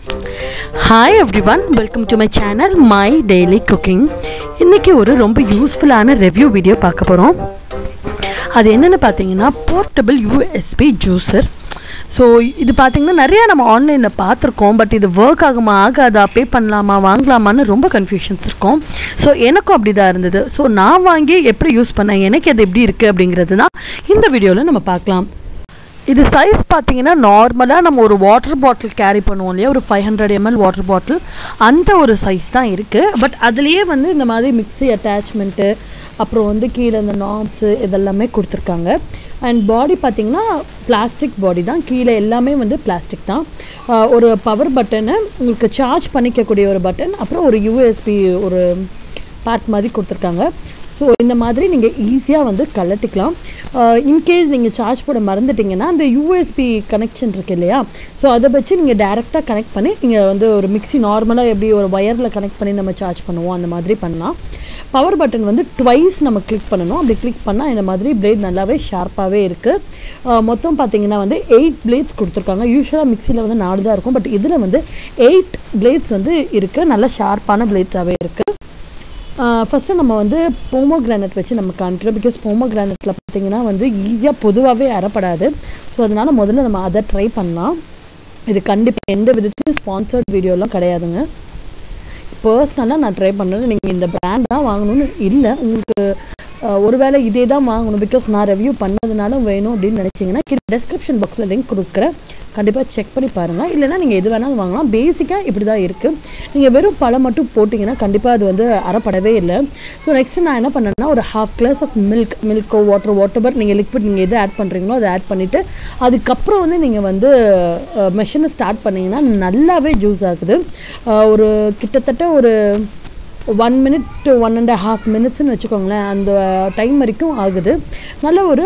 hi everyone welcome to my channel my daily cooking இன்றைக்கி ஒரு ரொம்ப யூஸ்ஃபுல்லான ரிவ்யூ வீடியோ பார்க்க போகிறோம் அது என்னென்னு பார்த்தீங்கன்னா போர்ட்டபிள் யூஎஸ்பி ஜூஸர் ஸோ இது பார்த்தீங்கன்னா நிறையா நம்ம ஆன்லைனில் பார்த்துருக்கோம் பட் இது ஒர்க் ஆகுமா ஆகாதா பே பண்ணலாமா வாங்கலாமான்னு ரொம்ப கன்ஃபியூஷன்ஸ் இருக்கும் ஸோ எனக்கும் அப்படி தான் இருந்தது ஸோ நான் வாங்கி எப்படி யூஸ் பண்ணேன் எனக்கு அது எப்படி இருக்குது அப்படிங்கிறது தான் இந்த வீடியோவில் நம்ம பார்க்கலாம் இது சைஸ் பார்த்தீங்கன்னா நார்மலாக நம்ம ஒரு வாட்டர் பாட்டில் கேரி பண்ணுவோம் இல்லையா ஒரு five hundred ml water bottle அந்த ஒரு சைஸ் தான் இருக்குது பட் அதுலேயே வந்து இந்த மாதிரி மிக்ஸி அட்டாச்மெண்ட்டு அப்புறம் வந்து கீழே இந்த நாப்ஸு இதெல்லாமே கொடுத்துருக்காங்க அண்ட் பாடி பார்த்தீங்கன்னா பிளாஸ்டிக் பாடி தான் கீழே எல்லாமே வந்து பிளாஸ்டிக் தான் ஆஹ் ஒரு பவர் பட்டனு உங்களுக்கு சார்ஜ் பண்ணிக்கக்கூடிய ஒரு பட்டன் அப்புறம் ஒரு யூஎஸ்பி ஒரு பார்ட் மாதிரி கொடுத்துருக்காங்க ஸோ இந்த மாதிரி நீங்கள் ஈஸியாக வந்து கலட்டிக்கலாம் இன்கேஸ் நீங்கள் சார்ஜ் போட மறந்துட்டீங்கன்னா அந்த யூஎஸ்பி கனெக்ஷன் இருக்கு இல்லையா ஸோ அதை வச்சு நீங்கள் டேரெக்டாக கனெக்ட் பண்ணி நீங்கள் வந்து ஒரு மிக்ஸி நார்மலாக எப்படி ஒரு ஒயரில் கனெக்ட் பண்ணி நம்ம சார்ஜ் பண்ணுவோம் அந்த மாதிரி பண்ணலாம் பவர் பட்டன் வந்து ட்வைஸ் நம்ம கிளிக் பண்ணணும் அப்படி கிளிக் பண்ணால் இந்த மாதிரி பிளேட் நல்லாவே ஷார்ப்பாகவே இருக்குது மொத்தம் பார்த்தீங்கன்னா வந்து எயிட் பிளேட்ஸ் கொடுத்துருக்காங்க யூஸ்வலாக மிக்சியில் வந்து நாலு தான் இருக்கும் பட் இதில் வந்து எயிட் பிளேட்ஸ் வந்து இருக்குது நல்ல ஷார்ப்பான பிளேட்ஸாகவே இருக்குது ஃபஸ்ட்டு நம்ம வந்து போமோ கிரானைட் வச்சு நம்ம காமிக்கிறோம் பிகாஸ் போமோ கிரானைட்டில் பார்த்தீங்கன்னா வந்து ஈஸியாக பொதுவாகவே அறப்படாது ஸோ அதனால் முதல்ல நம்ம அதை ட்ரை பண்ணலாம் இது கண்டிப்பாக எந்த விதத்துலையும் ஸ்பான்சர்ட் வீடியோலாம் கிடையாதுங்க பர்சனலாக நான் ட்ரை பண்ணுறது நீங்கள் இந்த பிராண்ட் தான் வாங்கணும்னு இல்லை உங்களுக்கு அஹ், ஒருவேளை இதே தான் வாங்கணும் பிகாஸ் நான் ரிவ்யூ பண்ணதுனால வேணும் அப்படின்னு நினச்சிங்கன்னா கீழே டெஸ்கிரிப்ஷன் பாக்ஸில் லிங்க் கொடுக்குறேன் கண்டிப்பாக செக் பண்ணி பாருங்கள் இல்லைனா நீங்கள் எது வேணாலும் வாங்கலாம் பேசிக்காக இப்படி தான் இருக்குது நீங்கள் வெறும் பழம் மட்டும் போட்டிங்கன்னா கண்டிப்பாக அது வந்து அறப்படவே இல்லை ஸோ நெக்ஸ்ட் நான் என்ன பண்ணேன்னா ஒரு ஹாஃப் கிளாஸ் ஆஃப் மில்க் மில்க்கோ வாட்டர் வாட்டர் நீங்கள் லிக்விட் நீங்கள் எது ஆட் பண்ணுறீங்களோ அதை ஆட் பண்ணிவிட்டு அதுக்கப்புறம் வந்து நீங்கள் வந்து மெஷினை ஸ்டார்ட் பண்ணிங்கன்னா நல்லாவே ஜூஸ் ஆகுது அஹ், ஒரு கிட்டத்தட்ட ஒரு one minute one and half மினிட்ஸ்னு வச்சுக்கோங்களேன் அந்த டைம் வரைக்கும் ஆகுது நல்ல ஒரு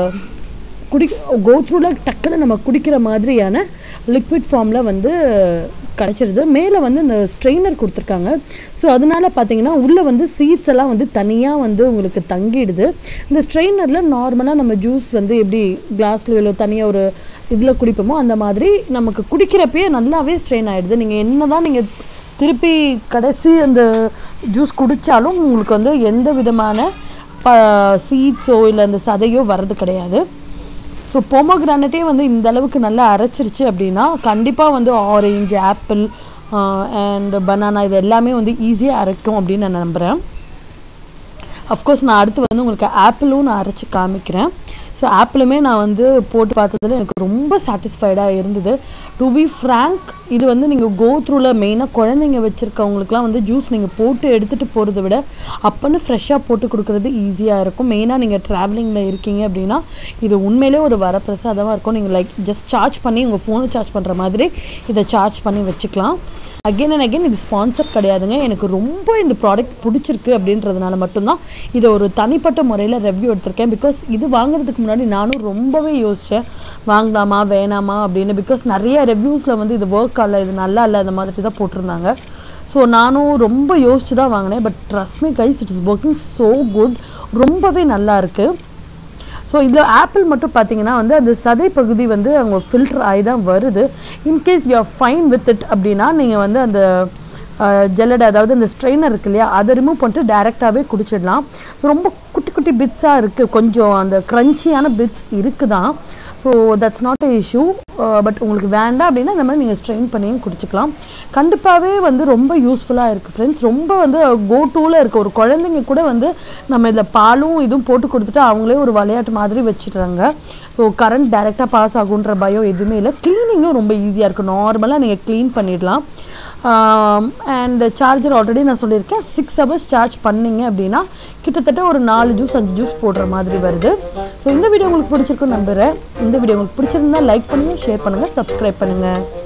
குடி கோ த்ரூவில் டக்குன்னு நம்ம குடிக்கிற மாதிரியான லிக்விட் ஃபார்மில் வந்து கிடச்சிருது மேலே வந்து இந்த ஸ்ட்ரெயினர் கொடுத்துருக்காங்க ஸோ அதனால பார்த்தீங்கன்னா உள்ளே வந்து சீட்ஸ் எல்லாம் வந்து தனியாக வந்து உங்களுக்கு தங்கிடுது இந்த ஸ்ட்ரெயினரில் நார்மலாக நம்ம ஜூஸ் வந்து எப்படி கிளாஸில் இல்லை தனியாக ஒரு இதில் குடிப்போமோ அந்த மாதிரி நமக்கு குடிக்கிறப்பயே நல்லாவே ஸ்ட்ரெயின் ஆகிடுது நீங்கள் என்ன தான் நீங்கள் திருப்பி கடைசி அந்த ஜூஸ் குடித்தாலும் உங்களுக்கு வந்து எந்த விதமான ப சீட்ஸோ இல்லை அந்த சதையோ வர்றது கிடையாது ஸோ பொமோகிரானட்டே வந்து இந்த அளவுக்கு நல்லா அரைச்சிருச்சு அப்படின்னா கண்டிப்பாக வந்து ஆரஞ்சு ஆப்பிள் அண்ட் பனானா இது எல்லாமே வந்து ஈஸியாக அரைக்கும் அப்படின்னு நான் நம்புகிறேன் அஃப்கோர்ஸ் நான் அடுத்து வந்து உங்களுக்கு ஆப்பிளும் நான் அரைச்சி காமிக்கிறேன் ஸோ ஆப்பிளுமே நான் வந்து போட்டு பார்த்ததுல எனக்கு ரொம்ப சாட்டிஸ்ஃபைடாக இருந்தது டு பி ஃப்ரேங்க் இது வந்து நீங்கள் கோ த்ரூவில் மெயினாக குழந்தைங்க வச்சுருக்கவங்களுக்குலாம் வந்து ஜூஸ் நீங்கள் போட்டு எடுத்துகிட்டு போகிறத விட அப்போன்னு ஃப்ரெஷ்ஷாக போட்டு கொடுக்குறது ஈஸியாக இருக்கும் மெயினாக நீங்கள் ட்ராவலிங்கில் இருக்கீங்க அப்படின்னா இது உண்மையிலே ஒரு வரப்பிரசாதமாக இருக்கும் நீங்கள் லைக் ஜஸ்ட் சார்ஜ் பண்ணி உங்கள் ஃபோனை சார்ஜ் பண்ணுற மாதிரி இதை சார்ஜ் பண்ணி வச்சுக்கலாம் அகைன் அண்ட் அகைன் இது ஸ்பான்சர் கிடையாதுங்க எனக்கு ரொம்ப இந்த ப்ராடக்ட் பிடிச்சிருக்கு அப்படின்றதுனால மட்டும்தான் இதை ஒரு தனிப்பட்ட முறையில் ரெவ்யூ எடுத்திருக்கேன் பிகாஸ் இது வாங்குறதுக்கு முன்னாடி நானும் ரொம்பவே யோசித்தேன் வாங்கலாமா வேணாமா அப்படின்னு பிகாஸ் நிறைய ரெவ்யூஸில் வந்து இது ஒர்க் ஆகல இது நல்லா இல்லை அந்த மாதிரி தான் போட்டிருந்தாங்க ஸோ நானும் ரொம்ப யோசிச்சு தான் வாங்கினேன் but trust me guys it is working so good ரொம்பவே நல்லா இருக்குது ஸோ இதில் ஆப்பிள் மட்டும் பார்த்தீங்கன்னா வந்து அந்த சதை பகுதி வந்து அவங்க ஃபில்டர் ஆகி தான் வருது in case you are fine with it அப்படின்னா நீங்கள் வந்து அந்த ஜெல்லடை அதாவது அந்த ஸ்ட்ரெயினர் இருக்கு இல்லையா அதை ரிமூவ் பண்ணிட்டு டேரெக்டாகவே குடிச்சிடலாம் ஸோ ரொம்ப குட்டி குட்டி பிட்ஸாக இருக்குது கொஞ்சம் அந்த க்ரன்ச்சியான பிட்ஸ் இருக்குதான் so that's not a issue but உங்களுக்கு வேண்டாம் அப்படின்னா இந்த மாதிரி நீங்கள் ஸ்ட்ரெயின் பண்ணியும் குடிச்சிக்கலாம் கண்டிப்பாகவே வந்து ரொம்ப யூஸ்ஃபுல்லாக இருக்குது ஃப்ரெண்ட்ஸ் ரொம்ப வந்து கோ டூவில் இருக்க ஒரு குழந்தைங்க கூட வந்து நம்ம இதில் பாலும் இதுவும் போட்டு கொடுத்துட்டு அவங்களே ஒரு விளையாட்டு மாதிரி வச்சுடுறாங்க ஸோ கரண்ட் டைரெக்டாக பாஸ் ஆகுன்ற பயம் எதுவுமே இல்லை க்ளீனிங்கும் ரொம்ப ஈஸியாக இருக்குது நார்மலாக நீங்கள் க்ளீன் பண்ணிடலாம் அண்ட் சார்ஜர் ஆல்ரெடி நான் சொல்லியிருக்கேன் சிக்ஸ் ஹவர்ஸ் சார்ஜ் பண்ணீங்க அப்படின்னா கிட்டத்தட்ட ஒரு நாலு ஜூஸ் அஞ்சு ஜூஸ் போடுற மாதிரி வருது ஸோ இந்த வீடியோ உங்களுக்கு பிடிச்சிருக்குன்னு நம்புகிறேன் இந்த வீடியோ உங்களுக்கு பிடிச்சிருந்தா லைக் பண்ணுங்கள் ஷேர் பண்ணுங்கள் சப்ஸ்கிரைப் பண்ணுங்கள்